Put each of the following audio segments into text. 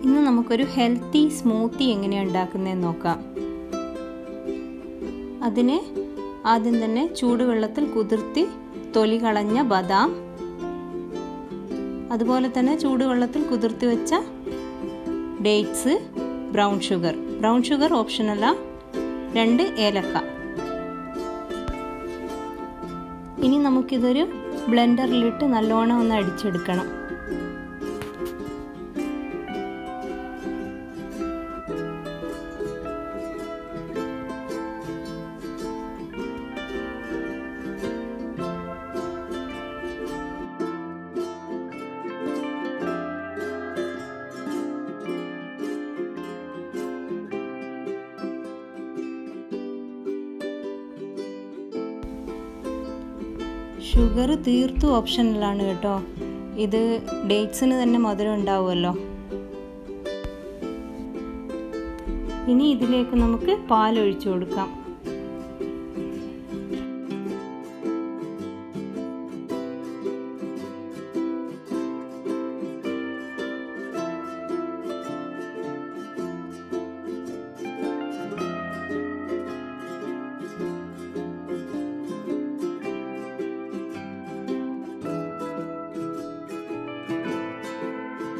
ഇന്ന് നമുക്കൊരു healthy smoothie എങ്ങനെയാണ് ഉണ്ടാക്കുന്നതെന്ന് നോക്കാം അതിന് ആദ്യം തന്നെ ചൂടുവെള്ളത്തിൽ കുതിർത്തി തൊലി കളഞ്ഞ ബദാം അതുപോലെ തന്നെ ചൂടുവെള്ളത്തിൽ കുതിർത്തി വെച്ച dates brown sugar brown sugar ഓപ്ഷനല്ല രണ്ട് ഏലക്ക ഇനി നമുക്കിതൊരു ബ്ലെൻഡറിലിട്ട് നല്ലോണം ഒന്ന് അടിച്ചെടുക്കണം ഷുഗർ തീർത്തും ഓപ്ഷനിലാണ് കേട്ടോ ഇത് ഡേറ്റ്സിന് തന്നെ മധുരം ഉണ്ടാവുമല്ലോ ഇനി ഇതിലേക്ക് നമുക്ക് പാൽ ഒഴിച്ചു കൊടുക്കാം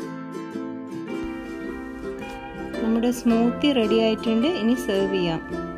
നമ്മുടെ സ്മൂത്തി റെഡി ആയിട്ടുണ്ട് ഇനി സെർവ് ചെയ്യാം